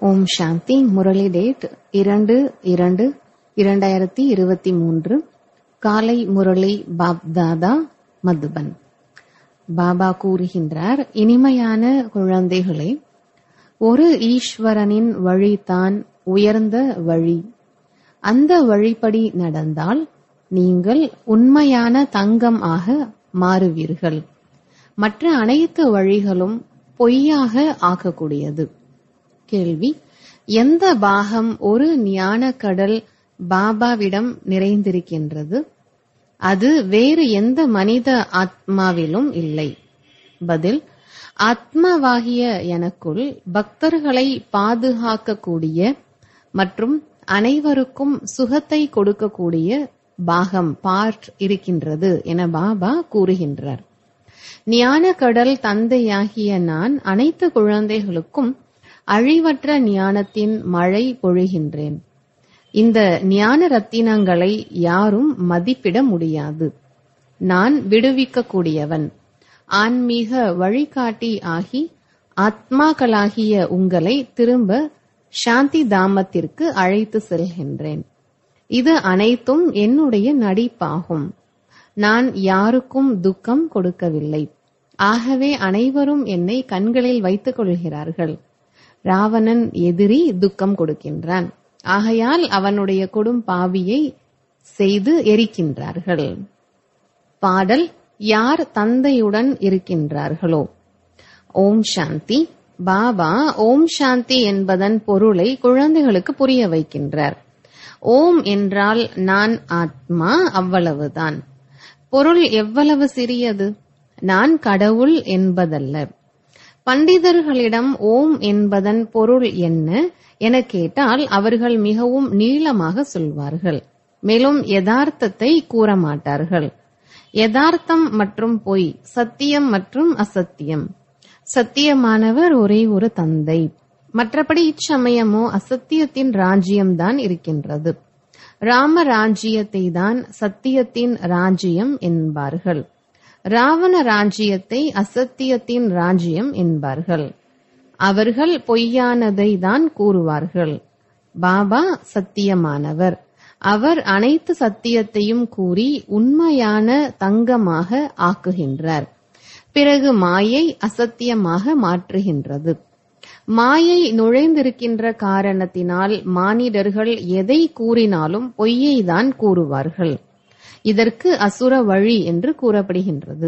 ஓம் சாந்தி Murali date இரண்டு இரண்டு இரண்டாயிரத்தி இருபத்தி மூன்று காலை முரளி பாப்தாதா மதுபன் பாபா கூறுகின்றார் இனிமையான குழந்தைகளே ஒரு ஈஸ்வரனின் வழிதான் உயர்ந்த வழி அந்த வழிப்படி நடந்தால் நீங்கள் உண்மையான தங்கம் ஆக மாறுவீர்கள் மற்ற அனைத்து வழிகளும் பொய்யாக ஆக்கக்கூடியது கேள்வி எந்த பாகம் ஒரு ஞான கடல் பாபாவிடம் நிறைந்திருக்கின்றது அது வேறு எந்த மனித ஆத்மாவிலும் இல்லை பதில் ஆத்மாவாகிய எனக்குள் பக்தர்களை பாதுகாக்கக்கூடிய மற்றும் அனைவருக்கும் சுகத்தை கொடுக்கக்கூடிய பாகம் பார்ட் இருக்கின்றது என பாபா கூறுகின்றார் ஞான கடல் தந்தையாகிய நான் அனைத்து குழந்தைகளுக்கும் அழிவற்ற ஞானத்தின் மழை பொழிகின்றேன் இந்த ஞான ரத்தினங்களை யாரும் மதிப்பிட முடியாது நான் விடுவிக்கக்கூடியவன் ஆன்மீக வழிகாட்டி ஆகி ஆத்மாக்களாகிய உங்களை திரும்ப சாந்தி தாமத்திற்கு அழைத்து செல்கின்றேன் இது அனைத்தும் என்னுடைய நடிப்பாகும் நான் யாருக்கும் துக்கம் கொடுக்கவில்லை ஆகவே அனைவரும் என்னை கண்களில் வைத்துக் கொள்கிறார்கள் ராவணன் எதிரி துக்கம் கொடுக்கின்றான் ஆகையால் அவனுடைய கொடும் பாவியை செய்து எரிக்கின்றார்கள் பாடல் யார் தந்தையுடன் இருக்கின்றார்களோ ஓம் சாந்தி பாபா ஓம் சாந்தி என்பதன் பொருளை குழந்தைகளுக்கு புரிய வைக்கின்றார் ஓம் என்றால் நான் ஆத்மா அவ்வளவுதான் பொருள் எவ்வளவு சிறியது நான் கடவுள் என்பதல்ல பண்டிதர்களிடம் ஓம் என்பதன் பொருள் என்ன என கேட்டால் அவர்கள் மிகவும் நீளமாக சொல்வார்கள் மேலும் யதார்த்தத்தை கூற மாட்டார்கள் யதார்த்தம் மற்றும் பொய் சத்தியம் மற்றும் அசத்தியம் சத்தியமானவர் ஒரே ஒரு தந்தை மற்றபடி இச்சமயமோ அசத்தியத்தின் ராஜ்யம்தான் இருக்கின்றது ராம ராஜ்யத்தை தான் சத்தியத்தின் ராஜ்யம் என்பார்கள் ராவண ராஜ்யத்தை அசத்தியத்தின் ராஜ்யம் என்பார்கள் அவர்கள் பொய்யானதை தான் கூறுவார்கள் பாபா சத்தியமானவர் அவர் அனைத்து சத்தியத்தையும் கூறி உண்மையான தங்கமாக ஆக்குகின்றார் பிறகு மாயை அசத்தியமாக மாற்றுகின்றது மாயை நுழைந்திருக்கின்ற காரணத்தினால் மானிடர்கள் எதை கூறினாலும் பொய்யை தான் கூறுவார்கள் இதற்கு அசுர வழி என்று கூறப்படுகின்றது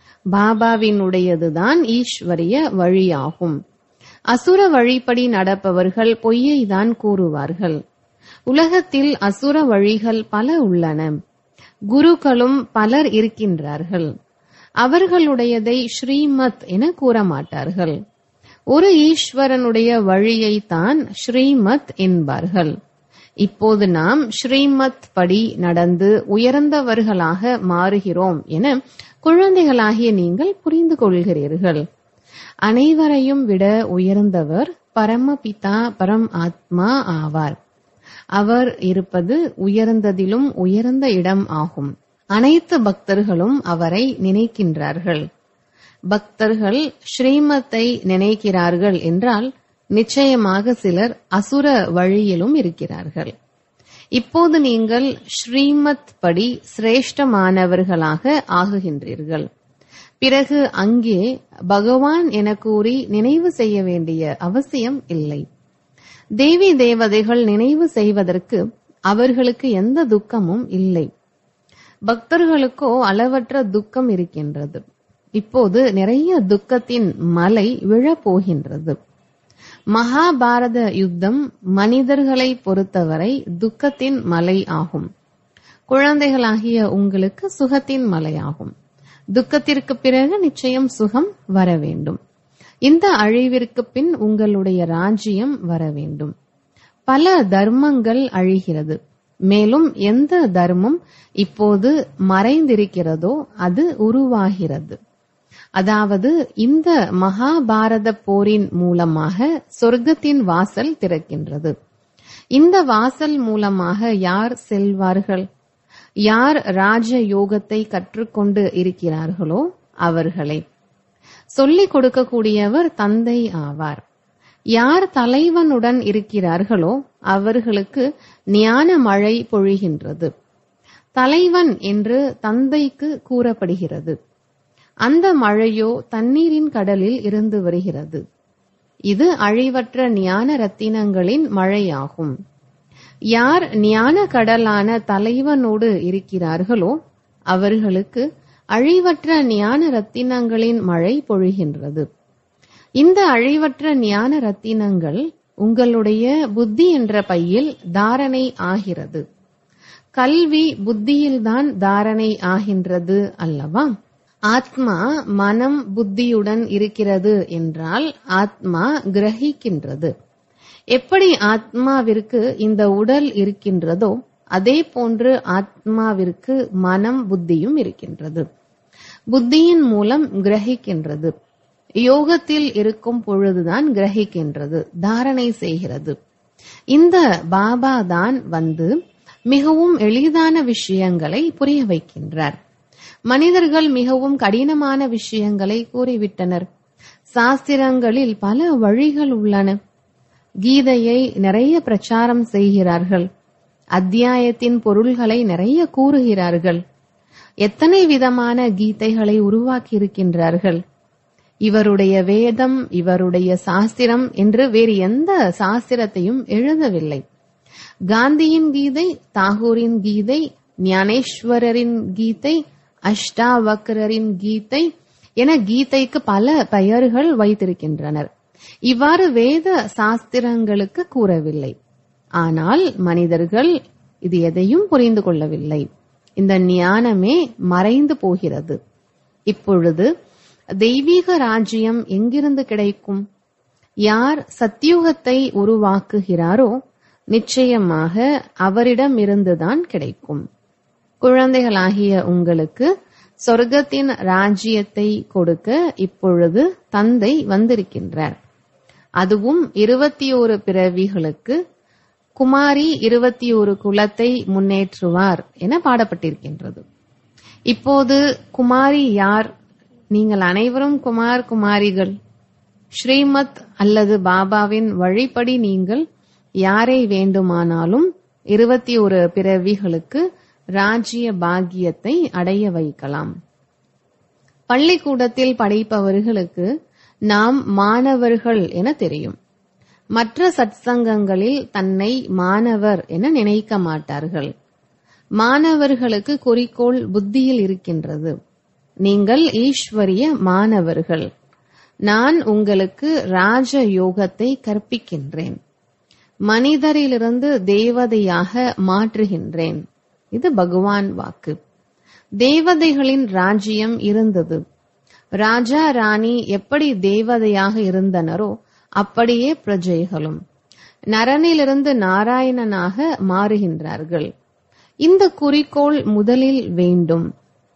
பாபாவினுடையதுதான் ஈஸ்வரிய வழியாகும் அசுர வழிப்படி நடப்பவர்கள் பொய்யை தான் கூறுவார்கள் உலகத்தில் அசுர வழிகள் பல உள்ளன குருக்களும் பலர் இருக்கின்றார்கள் அவர்களுடையதை ஸ்ரீமத் என கூற மாட்டார்கள் ஒரு ஈஸ்வரனுடைய வழியை தான் ஸ்ரீமத் என்பார்கள் இப்போது நாம் ஸ்ரீமத் படி நடந்து உயர்ந்தவர்களாக மாறுகிறோம் என குழந்தைகளாகிய நீங்கள் புரிந்து கொள்கிறீர்கள் அனைவரையும் விட உயர்ந்தவர் பரமபிதா பரம் ஆத்மா ஆவார் அவர் இருப்பது உயர்ந்ததிலும் உயர்ந்த இடம் ஆகும் அனைத்து பக்தர்களும் அவரை நினைக்கின்றார்கள் பக்தர்கள் ஸ்ரீமத்தை நினைக்கிறார்கள் என்றால் நிச்சயமாக சிலர் அசுர வழியிலும் இருக்கிறார்கள் இப்போது நீங்கள் ஸ்ரீமத் படி சிரேஷ்டமானவர்களாக ஆகுகின்றீர்கள் பிறகு அங்கே பகவான் என கூறி நினைவு செய்ய வேண்டிய அவசியம் இல்லை தேவி தேவதைகள் நினைவு செய்வதற்கு அவர்களுக்கு எந்த துக்கமும் இல்லை பக்தர்களுக்கோ அளவற்ற துக்கம் இருக்கின்றது இப்போது நிறைய துக்கத்தின் மலை விழப்போகின்றது மகாபாரத யுத்தம் மனிதர்களை பொறுத்தவரை துக்கத்தின் மலை ஆகும் குழந்தைகளாகிய உங்களுக்கு சுகத்தின் மலையாகும் துக்கத்திற்கு பிறகு நிச்சயம் சுகம் வர வேண்டும் இந்த அழிவிற்கு பின் உங்களுடைய ராஜ்யம் வர வேண்டும் பல தர்மங்கள் அழிகிறது மேலும் எந்த தர்மம் இப்போது மறைந்திருக்கிறதோ அது உருவாகிறது அதாவது இந்த மகாபாரத போரின் மூலமாக சொர்க்கத்தின் வாசல் திறக்கின்றது இந்த வாசல் மூலமாக யார் செல்வார்கள் யார் ராஜ யோகத்தை கற்றுக்கொண்டு இருக்கிறார்களோ அவர்களே சொல்லிக் கொடுக்கக்கூடியவர் தந்தை ஆவார் யார் தலைவனுடன் இருக்கிறார்களோ அவர்களுக்கு ஞான மழை பொழிகின்றது தலைவன் என்று தந்தைக்கு கூறப்படுகிறது அந்த மழையோ தண்ணீரின் கடலில் இருந்து வருகிறது இது அழிவற்ற ஞான ரத்தினங்களின் மழையாகும் யார் ஞான கடலான தலைவனோடு இருக்கிறார்களோ அவர்களுக்கு அழிவற்ற ஞான ரத்தினங்களின் மழை பொழிகின்றது இந்த அழிவற்ற ஞான ரத்தினங்கள் உங்களுடைய புத்தி என்ற பையில் தாரணை ஆகிறது கல்வி புத்தியில்தான் தாரணை ஆகின்றது அல்லவா ஆத்மா மனம் புத்தியுடன் இருக்கிறது என்றால் ஆத்மா கிரகிக்கின்றது எப்படி ஆத்மாவிற்கு இந்த உடல் இருக்கின்றதோ அதே போன்று ஆத்மாவிற்கு மனம் புத்தியும் இருக்கின்றது புத்தியின் மூலம் கிரகிக்கின்றது யோகத்தில் இருக்கும் பொழுதுதான் கிரகிக்கின்றது தாரணை செய்கிறது இந்த பாபா தான் வந்து மிகவும் எளிதான விஷயங்களை புரிய வைக்கின்றார் மனிதர்கள் மிகவும் கடினமான விஷயங்களை கூறிவிட்டனர் சாஸ்திரங்களில் பல வழிகள் உள்ளன கீதையை நிறைய பிரச்சாரம் செய்கிறார்கள் அத்தியாயத்தின் பொருள்களை நிறைய கூறுகிறார்கள் எத்தனை விதமான கீதைகளை உருவாக்கி இருக்கின்றார்கள் இவருடைய வேதம் இவருடைய சாஸ்திரம் என்று வேறு எந்த சாஸ்திரத்தையும் எழுதவில்லை காந்தியின் கீதை தாகூரின் கீதை ஞானேஸ்வரரின் கீதை அஷ்டாவக்கரின் கீதை என கீதைக்கு பல பெயர்கள் வைத்திருக்கின்றனர் இவ்வாறு வேத சாஸ்திரங்களுக்கு கூறவில்லை ஆனால் மனிதர்கள் இது எதையும் புரிந்து கொள்ளவில்லை இந்த ஞானமே மறைந்து போகிறது இப்பொழுது தெய்வீக ராஜ்யம் எங்கிருந்து கிடைக்கும் யார் சத்தியுகத்தை உருவாக்குகிறாரோ நிச்சயமாக அவரிடம் இருந்துதான் கிடைக்கும் குழந்தைகளாகிய உங்களுக்கு சொர்க்கத்தின் ராஜ்யத்தை கொடுக்க இப்பொழுது தந்தை வந்திருக்கின்றார் அதுவும் இருபத்தி ஓரு பிறவிகளுக்கு குமாரி இருபத்தி ஒரு குலத்தை முன்னேற்றுவார் என பாடப்பட்டிருக்கின்றது இப்போது குமாரி யார் நீங்கள் அனைவரும் குமார் குமாரிகள் ஸ்ரீமத் அல்லது பாபாவின் வழிப்படி நீங்கள் யாரை வேண்டுமானாலும் இருபத்தி ஒரு பிறவிகளுக்கு ராஜ்ய பாக்கியத்தை அடைய வைக்கலாம் பள்ளிக்கூடத்தில் படிப்பவர்களுக்கு நாம் மாணவர்கள் என தெரியும் மற்ற சத்சங்கங்களில் தன்னை மாணவர் என நினைக்க மாட்டார்கள் மாணவர்களுக்கு குறிக்கோள் புத்தியில் இருக்கின்றது நீங்கள் ஈஸ்வரிய மாணவர்கள் நான் உங்களுக்கு ராஜ யோகத்தை கற்பிக்கின்றேன் மனிதரிலிருந்து தேவதையாக மாற்றுகின்றேன் இது பகவான் வாக்கு தேவதைகளின் ராஜ்யம் இருந்தது ராஜா ராணி எப்படி தேவதையாக இருந்தனரோ அப்படியே பிரஜைகளும் நரனிலிருந்து நாராயணனாக மாறுகின்றார்கள் இந்த குறிக்கோள் முதலில் வேண்டும்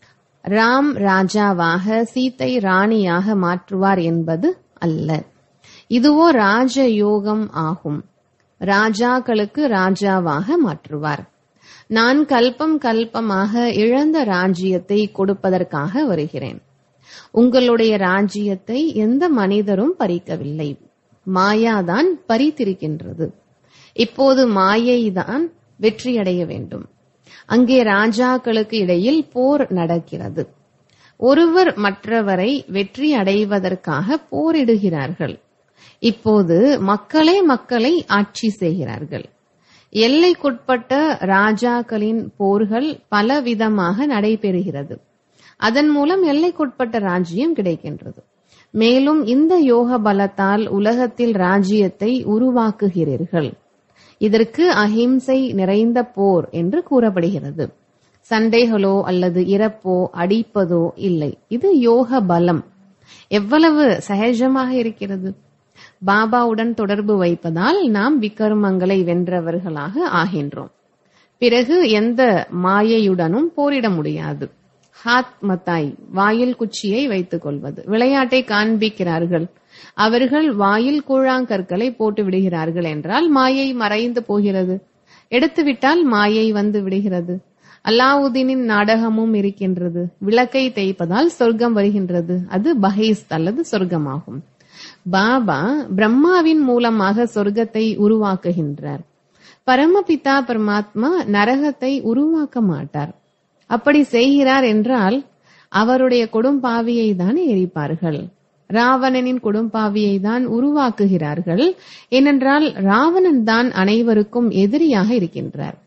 ராம் ராஜாவாக சீத்தை ராணியாக மாற்றுவார் என்பது அல்ல இதுவோ ராஜ யோகம் ஆகும் ராஜாக்களுக்கு ராஜாவாக மாற்றுவார் நான் கல்பம் கல்பமாக இழந்த ராஜ்யத்தை கொடுப்பதற்காக வருகிறேன் உங்களுடைய ராஜ்யத்தை எந்த மனிதரும் பறிக்கவில்லை மாயாதான் பறித்திருக்கின்றது இப்போது மாயைதான் வெற்றியடைய வேண்டும் அங்கே ராஜாக்களுக்கு இடையில் போர் நடக்கிறது ஒருவர் மற்றவரை வெற்றி அடைவதற்காக போரிடுகிறார்கள் இப்போது மக்களே மக்களை ஆட்சி செய்கிறார்கள் எல்லைக்குட்பட்ட ராஜாக்களின் போர்கள் பலவிதமாக நடைபெறுகிறது அதன் மூலம் எல்லைக்குட்பட்ட ராஜ்யம் கிடைக்கின்றது மேலும் இந்த யோக பலத்தால் உலகத்தில் ராஜ்யத்தை உருவாக்குகிறீர்கள் இதற்கு அஹிம்சை நிறைந்த போர் என்று கூறப்படுகிறது சண்டைகளோ அல்லது இறப்போ அடிப்பதோ இல்லை இது யோக பலம் எவ்வளவு சகஜமாக இருக்கிறது பாபாவுடன் தொடர்பு வைப்பதால் நாம் விக்கர்மங்களை வென்றவர்களாக ஆகின்றோம் பிறகு எந்த மாயையுடனும் போரிட முடியாது ஹாத் மத்தாய் வாயில் குச்சியை வைத்துக் கொள்வது விளையாட்டை காண்பிக்கிறார்கள் அவர்கள் வாயில் கூழாங்கற்களை போட்டு விடுகிறார்கள் என்றால் மாயை மறைந்து போகிறது எடுத்துவிட்டால் மாயை வந்து விடுகிறது அல்லாவுதீனின் நாடகமும் இருக்கின்றது விளக்கை தேய்ப்பதால் சொர்க்கம் வருகின்றது அது பஹேஸ் அல்லது சொர்க்கமாகும் பாபா பிரம்மாவின் மூலமாக சொர்க்கத்தை உருவாக்குகின்றார் பரமபிதா பரமாத்மா நரகத்தை உருவாக்க மாட்டார் அப்படி செய்கிறார் என்றால் அவருடைய கொடும்பாவியை தான் எரிப்பார்கள் ராவணனின் கொடும்பாவியை தான் உருவாக்குகிறார்கள் ஏனென்றால் ராவணன் தான் அனைவருக்கும் எதிரியாக இருக்கின்றார்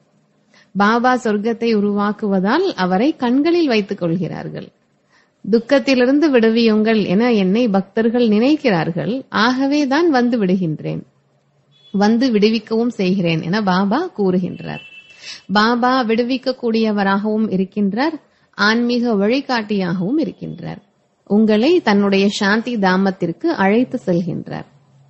பாபா சொர்க்கத்தை உருவாக்குவதால் அவரை கண்களில் வைத்துக் கொள்கிறார்கள் துக்கத்திலிருந்து விடுவியுங்கள் என என்னை பக்தர்கள் நினைக்கிறார்கள் ஆகவே தான் வந்து விடுகின்றேன் வந்து விடுவிக்கவும் செய்கிறேன் என பாபா கூறுகின்றார் பாபா விடுவிக்க கூடியவராகவும் இருக்கின்றார் ஆன்மீக வழிகாட்டியாகவும் இருக்கின்றார் உங்களை தன்னுடைய சாந்தி தாமத்திற்கு அழைத்து செல்கின்றார்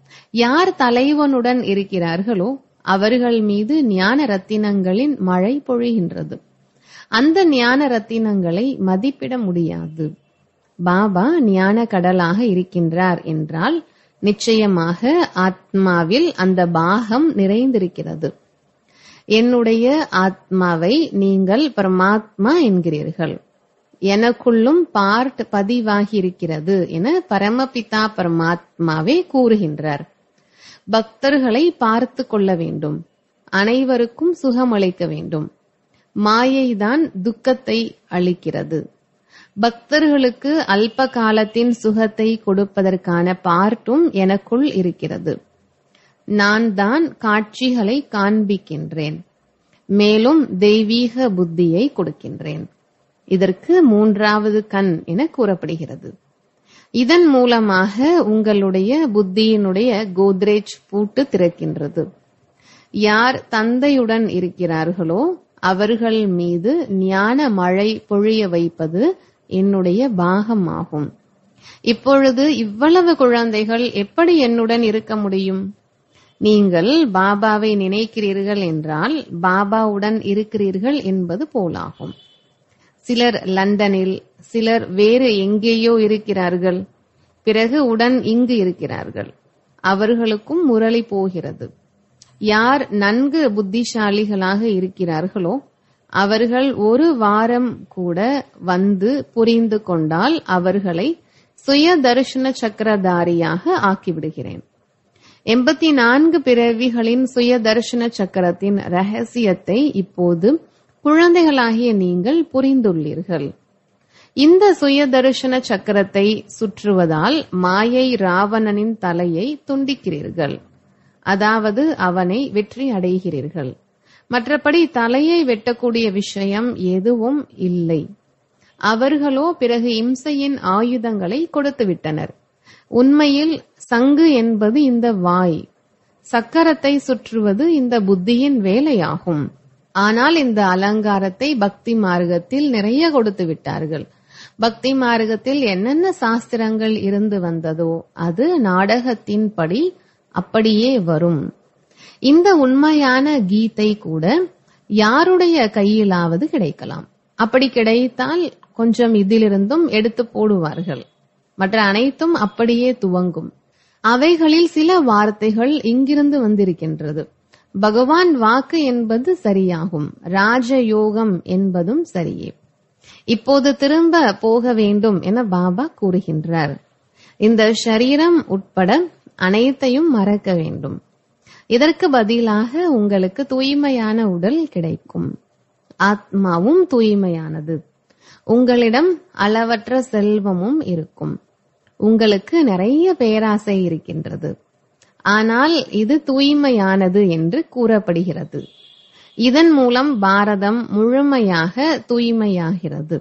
யார் தலைவனுடன் இருக்கிறார்களோ அவர்கள் மீது ஞான ரத்தினங்களின் மழை பொழிகின்றது அந்த ஞான ரத்தினங்களை மதிப்பிட முடியாது பாபா ஞான கடலாக இருக்கின்றார் என்றால் நிச்சயமாக ஆத்மாவில் அந்த பாகம் நிறைந்திருக்கிறது என்னுடைய ஆத்மாவை நீங்கள் பரமாத்மா என்கிறீர்கள் எனக்குள்ளும் பார்ட் பதிவாகி இருக்கிறது என பரமபிதா பரமாத்மாவே கூறுகின்றார் பக்தர்களை பார்த்து கொள்ள வேண்டும் அனைவருக்கும் சுகமளிக்க வேண்டும் மாயைதான் துக்கத்தை அளிக்கிறது பக்தர்களுக்கு அல்ப காலத்தின் சுகத்தை கொடுப்பதற்கான பார்ட்டும் எனக்குள் இருக்கிறது நான் தான் காட்சிகளை காண்பிக்கின்றேன் மேலும் தெய்வீக புத்தியை கொடுக்கின்றேன் இதற்கு மூன்றாவது கண் என கூறப்படுகிறது இதன் மூலமாக உங்களுடைய புத்தியினுடைய கோத்ரேஜ் பூட்டு திறக்கின்றது யார் தந்தையுடன் இருக்கிறார்களோ அவர்கள் மீது ஞான மழை பொழிய வைப்பது என்னுடைய பாகமாகும் இப்பொழுது இவ்வளவு குழந்தைகள் எப்படி என்னுடன் இருக்க முடியும் நீங்கள் பாபாவை நினைக்கிறீர்கள் என்றால் பாபாவுடன் இருக்கிறீர்கள் என்பது போலாகும் சிலர் லண்டனில் சிலர் வேறு எங்கேயோ இருக்கிறார்கள் பிறகு உடன் இங்கு இருக்கிறார்கள் அவர்களுக்கும் முரளி போகிறது யார் நன்கு புத்திசாலிகளாக இருக்கிறார்களோ அவர்கள் ஒரு வாரம் கூட வந்து புரிந்து கொண்டால் அவர்களை சுய தரிசன சக்கரதாரியாக ஆக்கிவிடுகிறேன் எண்பத்தி நான்கு பிறவிகளின் சுய தரிசன சக்கரத்தின் ரகசியத்தை இப்போது குழந்தைகளாகிய நீங்கள் புரிந்துள்ளீர்கள் இந்த சுய தரிசன சக்கரத்தை சுற்றுவதால் மாயை ராவணனின் தலையை துண்டிக்கிறீர்கள் அதாவது அவனை வெற்றி அடைகிறீர்கள் மற்றபடி தலையை வெட்டக்கூடிய விஷயம் எதுவும் இல்லை அவர்களோ பிறகு இம்சையின் ஆயுதங்களை கொடுத்து விட்டனர் உண்மையில் சங்கு என்பது இந்த வாய் சக்கரத்தை சுற்றுவது இந்த புத்தியின் வேலையாகும் ஆனால் இந்த அலங்காரத்தை பக்தி மார்க்கத்தில் நிறைய கொடுத்து விட்டார்கள் பக்தி மார்க்கத்தில் என்னென்ன சாஸ்திரங்கள் இருந்து வந்ததோ அது நாடகத்தின்படி அப்படியே வரும் இந்த உண்மையான கீதை கூட யாருடைய கையிலாவது கிடைக்கலாம் அப்படி கிடைத்தால் கொஞ்சம் இதிலிருந்தும் எடுத்து போடுவார்கள் மற்ற அனைத்தும் அப்படியே துவங்கும் அவைகளில் சில வார்த்தைகள் இங்கிருந்து வந்திருக்கின்றது பகவான் வாக்கு என்பது சரியாகும் ராஜயோகம் என்பதும் சரியே இப்போது திரும்ப போக வேண்டும் என பாபா கூறுகின்றார் இந்த சரீரம் உட்பட அனைத்தையும் மறக்க வேண்டும் இதற்கு பதிலாக உங்களுக்கு தூய்மையான உடல் கிடைக்கும் ஆத்மாவும் தூய்மையானது உங்களிடம் அளவற்ற செல்வமும் இருக்கும் உங்களுக்கு நிறைய பேராசை இருக்கின்றது ஆனால் இது தூய்மையானது என்று கூறப்படுகிறது இதன் மூலம் பாரதம் முழுமையாக தூய்மையாகிறது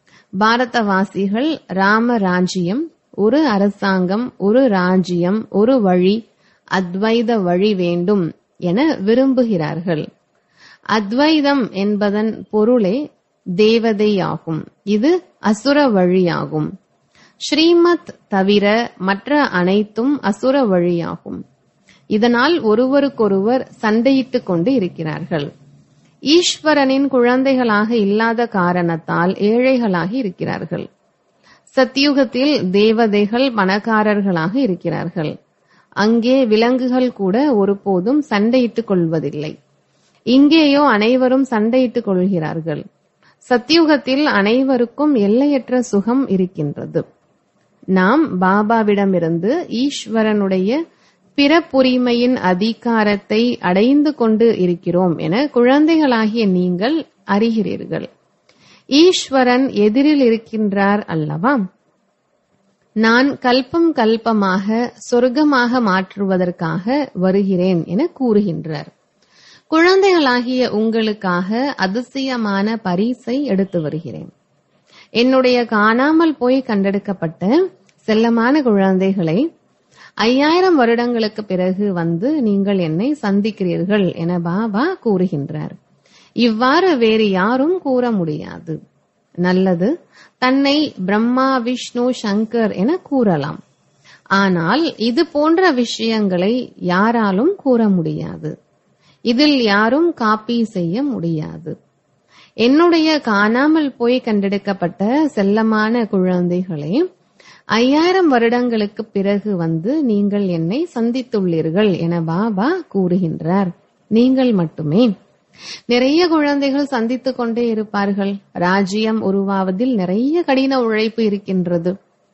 பாரதவாசிகள் ராம ராஜ்யம் ஒரு அரசாங்கம் ஒரு ராஜ்யம் ஒரு வழி அத்வைத வழி வேண்டும் என விரும்புகிறார்கள் அத்வைதம் என்பதன் பொருளே தேவதையாகும் இது அசுர வழியாகும் ஸ்ரீமத் தவிர மற்ற அனைத்தும் அசுர வழியாகும் இதனால் ஒருவருக்கொருவர் சண்டையிட்டுக் கொண்டு இருக்கிறார்கள் ஈஸ்வரனின் குழந்தைகளாக இல்லாத காரணத்தால் ஏழைகளாக இருக்கிறார்கள் சத்தியுகத்தில் தேவதைகள் பணக்காரர்களாக இருக்கிறார்கள் அங்கே விலங்குகள் கூட ஒருபோதும் சண்டையிட்டுக் கொள்வதில்லை இங்கேயோ அனைவரும் சண்டையிட்டுக் கொள்கிறார்கள் சத்தியுகத்தில் அனைவருக்கும் எல்லையற்ற சுகம் இருக்கின்றது நாம் பாபாவிடமிருந்து ஈஸ்வரனுடைய பிறப்புரிமையின் அதிகாரத்தை அடைந்து கொண்டு இருக்கிறோம் என குழந்தைகளாகிய நீங்கள் அறிகிறீர்கள் ஈஸ்வரன் எதிரில் இருக்கின்றார் அல்லவா நான் கல்பம் கல்பமாக சொர்க்கமாக மாற்றுவதற்காக வருகிறேன் என கூறுகின்றார் குழந்தைகளாகிய உங்களுக்காக அதிசயமான பரிசை எடுத்து வருகிறேன் என்னுடைய காணாமல் போய் கண்டெடுக்கப்பட்ட செல்லமான குழந்தைகளை ஐயாயிரம் வருடங்களுக்கு பிறகு வந்து நீங்கள் என்னை சந்திக்கிறீர்கள் என பாபா கூறுகின்றார் இவ்வாறு வேறு யாரும் கூற முடியாது நல்லது தன்னை பிரம்மா விஷ்ணு சங்கர் என கூறலாம் ஆனால் இது போன்ற விஷயங்களை யாராலும் கூற முடியாது இதில் யாரும் காப்பி செய்ய முடியாது என்னுடைய காணாமல் போய் கண்டெடுக்கப்பட்ட செல்லமான குழந்தைகளே ஐயாயிரம் வருடங்களுக்கு பிறகு வந்து நீங்கள் என்னை சந்தித்துள்ளீர்கள் என பாபா கூறுகின்றார் நீங்கள் மட்டுமே நிறைய குழந்தைகள் சந்தித்துக் கொண்டே இருப்பார்கள் ராஜ்யம் உருவாவதில் நிறைய கடின உழைப்பு இருக்கின்றது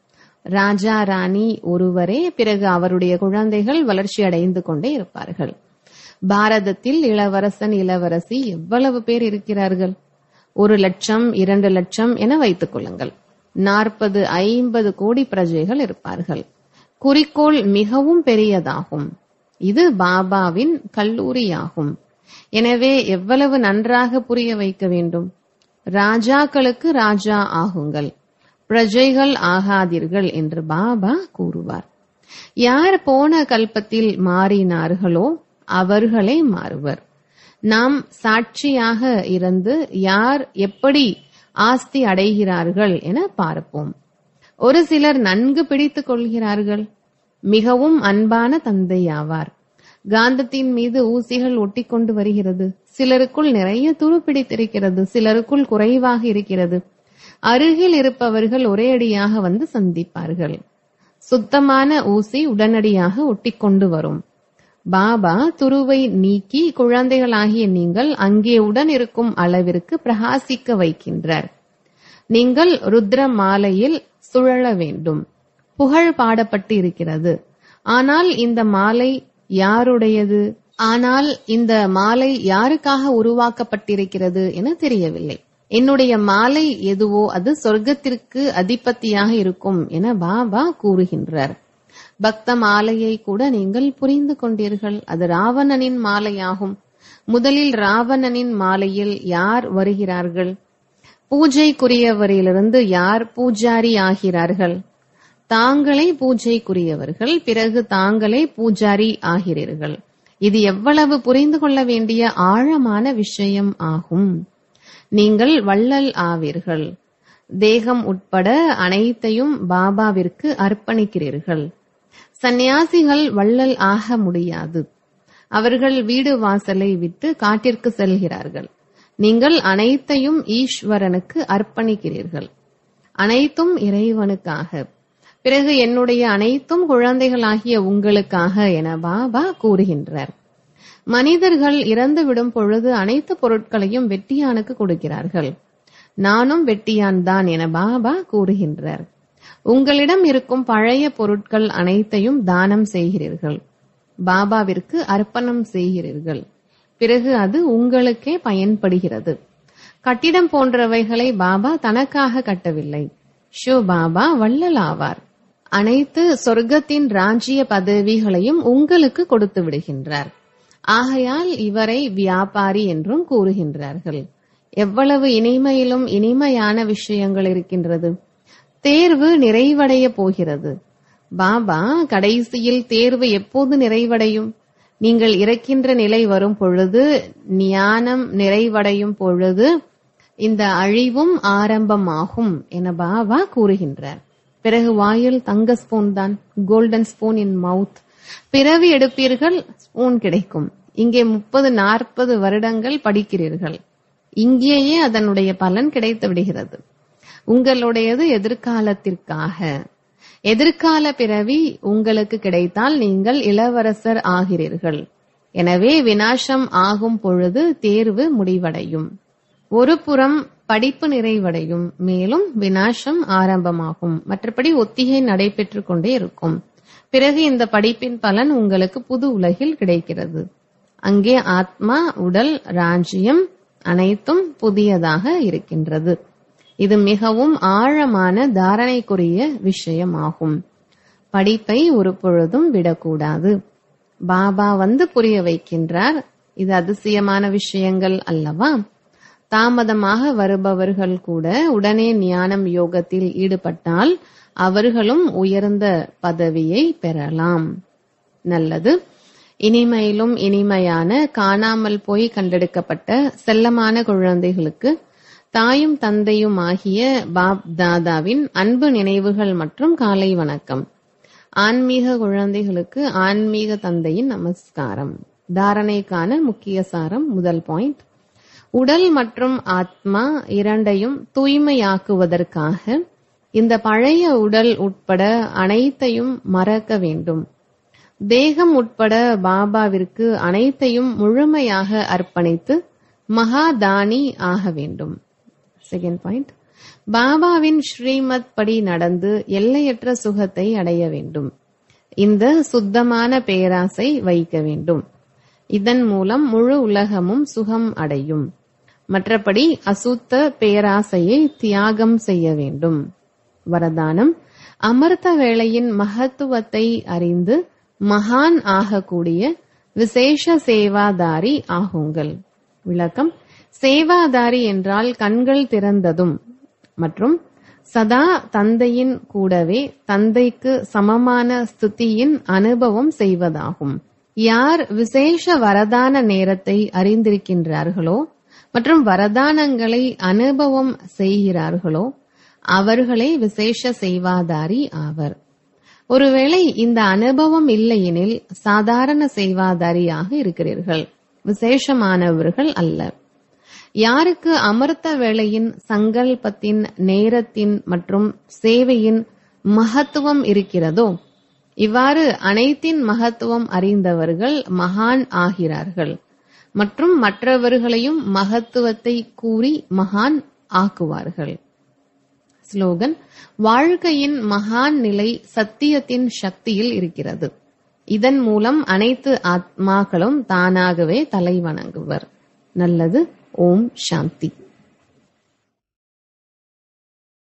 ராஜா ராணி ஒருவரே பிறகு அவருடைய குழந்தைகள் வளர்ச்சி அடைந்து கொண்டே இருப்பார்கள் பாரதத்தில் இளவரசன் இளவரசி எவ்வளவு பேர் இருக்கிறார்கள் ஒரு லட்சம் இரண்டு லட்சம் என வைத்துக் கொள்ளுங்கள் நாற்பது ஐம்பது கோடி பிரஜைகள் இருப்பார்கள் குறிக்கோள் மிகவும் பெரியதாகும் இது பாபாவின் கல்லூரியாகும் எனவே எவ்வளவு நன்றாக புரிய வைக்க வேண்டும் ராஜாக்களுக்கு ராஜா ஆகுங்கள் பிரஜைகள் ஆகாதீர்கள் என்று பாபா கூறுவார் யார் போன கல்பத்தில் மாறினார்களோ அவர்களே மாறுவர் நாம் சாட்சியாக இருந்து யார் எப்படி ஆஸ்தி அடைகிறார்கள் என பார்ப்போம் ஒரு சிலர் நன்கு பிடித்துக் கொள்கிறார்கள் மிகவும் அன்பான தந்தையாவார் காந்தத்தின் மீது ஊசிகள் ஒட்டிக்கொண்டு வருகிறது சிலருக்குள் நிறைய துரு பிடித்திருக்கிறது சிலருக்குள் குறைவாக இருக்கிறது அருகில் இருப்பவர்கள் ஒரே அடியாக வந்து சந்திப்பார்கள் சுத்தமான ஊசி உடனடியாக ஒட்டிக்கொண்டு வரும் பாபா துருவை நீக்கி குழந்தைகளாகிய நீங்கள் அங்கே உடன் இருக்கும் அளவிற்கு பிரகாசிக்க வைக்கின்றார் நீங்கள் ருத்ர மாலையில் சுழல வேண்டும் புகழ் பாடப்பட்டு இருக்கிறது ஆனால் இந்த மாலை யாருடையது ஆனால் இந்த மாலை யாருக்காக உருவாக்கப்பட்டிருக்கிறது என தெரியவில்லை என்னுடைய மாலை எதுவோ அது சொர்க்கத்திற்கு அதிபத்தியாக இருக்கும் என பாபா கூறுகின்றார் பக்த மாலையை கூட நீங்கள் புரிந்து கொண்டீர்கள் அது ராவணனின் மாலையாகும் முதலில் ராவணனின் மாலையில் யார் வருகிறார்கள் பூஜைக்குரியவரிலிருந்து யார் பூஜாரி ஆகிறார்கள் தாங்களே பூஜைக்குரியவர்கள் பிறகு தாங்களே பூஜாரி ஆகிறீர்கள் இது எவ்வளவு புரிந்து கொள்ள வேண்டிய ஆழமான விஷயம் ஆகும் நீங்கள் வள்ளல் ஆவீர்கள் தேகம் உட்பட அனைத்தையும் பாபாவிற்கு அர்ப்பணிக்கிறீர்கள் சந்நியாசிகள் வள்ளல் ஆக முடியாது அவர்கள் வீடு வாசலை விட்டு காட்டிற்கு செல்கிறார்கள் நீங்கள் அனைத்தையும் ஈஸ்வரனுக்கு அர்ப்பணிக்கிறீர்கள் அனைத்தும் இறைவனுக்காக பிறகு என்னுடைய அனைத்தும் குழந்தைகளாகிய உங்களுக்காக என பாபா கூறுகின்றார் மனிதர்கள் இறந்து விடும் பொழுது அனைத்து பொருட்களையும் வெட்டியானுக்கு கொடுக்கிறார்கள் நானும் வெட்டியான் தான் என பாபா கூறுகின்றார் உங்களிடம் இருக்கும் பழைய பொருட்கள் அனைத்தையும் தானம் செய்கிறீர்கள் பாபாவிற்கு அர்ப்பணம் செய்கிறீர்கள் பிறகு அது உங்களுக்கே பயன்படுகிறது கட்டிடம் போன்றவைகளை பாபா தனக்காக கட்டவில்லை ஷோ பாபா வள்ளல் ஆவார் அனைத்து சொர்க்கத்தின் ராஜ்ய பதவிகளையும் உங்களுக்கு கொடுத்து விடுகின்றார் ஆகையால் இவரை வியாபாரி என்றும் கூறுகின்றார்கள் எவ்வளவு இனிமையிலும் இனிமையான விஷயங்கள் இருக்கின்றது தேர்வு நிறைவடைய போகிறது பாபா கடைசியில் தேர்வு எப்போது நிறைவடையும் நீங்கள் இறக்கின்ற நிலை வரும் பொழுது ஞானம் நிறைவடையும் பொழுது இந்த அழிவும் ஆரம்பமாகும் என பாபா கூறுகின்றார் பிறகு வாயில் தங்க ஸ்பூன் தான் கோல்டன் ஸ்பூன் இன் மவுத் பிறவி எடுப்பீர்கள் ஸ்பூன் கிடைக்கும் இங்கே முப்பது நாற்பது வருடங்கள் படிக்கிறீர்கள் இங்கேயே அதனுடைய பலன் கிடைத்து விடுகிறது உங்களுடையது எதிர்காலத்திற்காக எதிர்கால பிறவி உங்களுக்கு கிடைத்தால் நீங்கள் இளவரசர் ஆகிறீர்கள் எனவே வினாசம் ஆகும் பொழுது தேர்வு முடிவடையும் ஒரு புறம் படிப்பு நிறைவடையும் மேலும் வினாசம் ஆரம்பமாகும் மற்றபடி ஒத்திகை நடைபெற்றுக் கொண்டே இருக்கும் பிறகு இந்த படிப்பின் பலன் உங்களுக்கு புது உலகில் கிடைக்கிறது அங்கே ஆத்மா உடல் ராஜ்யம் அனைத்தும் புதியதாக இருக்கின்றது இது மிகவும் ஆழமான தாரணைக்குரிய விஷயமாகும் படிப்பை ஒரு பொழுதும் விடக்கூடாது பாபா வந்து புரிய வைக்கின்றார் இது அதிசயமான விஷயங்கள் அல்லவா தாமதமாக வருபவர்கள் கூட உடனே ஞானம் யோகத்தில் ஈடுபட்டால் அவர்களும் உயர்ந்த பதவியை பெறலாம் நல்லது இனிமையிலும் இனிமையான காணாமல் போய் கண்டெடுக்கப்பட்ட செல்லமான குழந்தைகளுக்கு தாயும் தந்தையும் ஆகிய பாப் தாதாவின் அன்பு நினைவுகள் மற்றும் காலை வணக்கம் ஆன்மீக குழந்தைகளுக்கு ஆன்மீக தந்தையின் நமஸ்காரம் தாரணைக்கான முக்கிய சாரம் முதல் பாயிண்ட் உடல் மற்றும் ஆத்மா இரண்டையும் தூய்மையாக்குவதற்காக இந்த பழைய உடல் உட்பட அனைத்தையும் மறக்க வேண்டும் தேகம் உட்பட பாபாவிற்கு அனைத்தையும் முழுமையாக அர்ப்பணித்து மகாதானி ஆக வேண்டும் செகண்ட் பாயிண்ட் பாபாவின் ஸ்ரீமத் படி நடந்து எல்லையற்ற சுகத்தை அடைய வேண்டும் இந்த சுத்தமான பேராசை வைக்க வேண்டும் இதன் மூலம் முழு உலகமும் சுகம் அடையும் மற்றபடி அசுத்த பேராசையை தியாகம் செய்ய வேண்டும் வரதானம் அமிர்த வேளையின் மகத்துவத்தை அறிந்து மகான் ஆகக்கூடிய விசேஷ சேவாதாரி ஆகுங்கள் விளக்கம் சேவாதாரி என்றால் கண்கள் திறந்ததும் மற்றும் சதா தந்தையின் கூடவே தந்தைக்கு சமமான ஸ்துதியின் அனுபவம் செய்வதாகும் யார் விசேஷ வரதான நேரத்தை அறிந்திருக்கின்றார்களோ மற்றும் வரதானங்களை அனுபவம் செய்கிறார்களோ அவர்களே விசேஷ செய்வாதாரி ஆவர் ஒருவேளை இந்த அனுபவம் இல்லையெனில் சாதாரண செய்வாதாரியாக இருக்கிறீர்கள் விசேஷமானவர்கள் அல்ல யாருக்கு அமிர்த வேளையின் சங்கல்பத்தின் நேரத்தின் மற்றும் சேவையின் மகத்துவம் இருக்கிறதோ இவ்வாறு அனைத்தின் மகத்துவம் அறிந்தவர்கள் மகான் ஆகிறார்கள் மற்றும் மற்றவர்களையும் மகத்துவத்தை கூறி மகான் ஆக்குவார்கள் ஸ்லோகன் வாழ்க்கையின் மகான் நிலை சத்தியத்தின் சக்தியில் இருக்கிறது இதன் மூலம் அனைத்து ஆத்மாக்களும் தானாகவே தலை வணங்குவர் நல்லது ஓம் சாந்தி